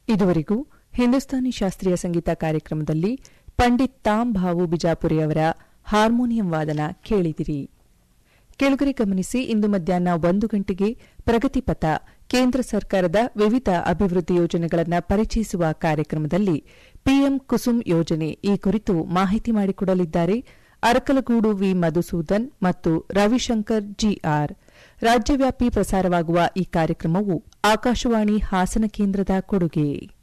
ಇದುವರೆಗೂ ಹಿಂದೂಸ್ತಾನಿ ಶಾಸ್ತ್ರೀಯ ಸಂಗೀತ ಕಾರ್ಯಕ್ರಮದಲ್ಲಿ ಪಂಡಿತ್ ತಾಮ್ ಭಾವು ಬಿಜಾಪುರಿ ಅವರ ಹಾರ್ಮೋನಿಯಂ ವಾದನ ಕೇಳಿದಿರಿ ಕೆಳಗರೆ ಗಮನಿಸಿ ಇಂದು ಮಧ್ಯಾಹ್ನ ಒಂದು ಗಂಟೆಗೆ ಪ್ರಗತಿಪಥ ಕೇಂದ್ರ ಸರ್ಕಾರದ ವಿವಿಧ ಅಭಿವೃದ್ಧಿ ಯೋಜನೆಗಳನ್ನು ಪರಿಚಯಿಸುವ ಕಾರ್ಯಕ್ರಮದಲ್ಲಿ ಪಿಎಂ ಕುಸುಮ್ ಯೋಜನೆ ಈ ಕುರಿತು ಮಾಹಿತಿ ಮಾಡಿಕೊಡಲಿದ್ದಾರೆ ಅರಕಲಗೂಡು ವಿ ಮಧುಸೂದನ್ ಮತ್ತು ರವಿಶಂಕರ್ ಜಿಆರ್ ರಾಜ್ಯವ್ಯಾಪಿ ಪ್ರಸಾರವಾಗುವ ಈ ಕಾರ್ಯಕ್ರಮವು ಆಕಾಶವಾಣಿ ಹಾಸನ ಕೇಂದ್ರದ ಕೊಡುಗೆ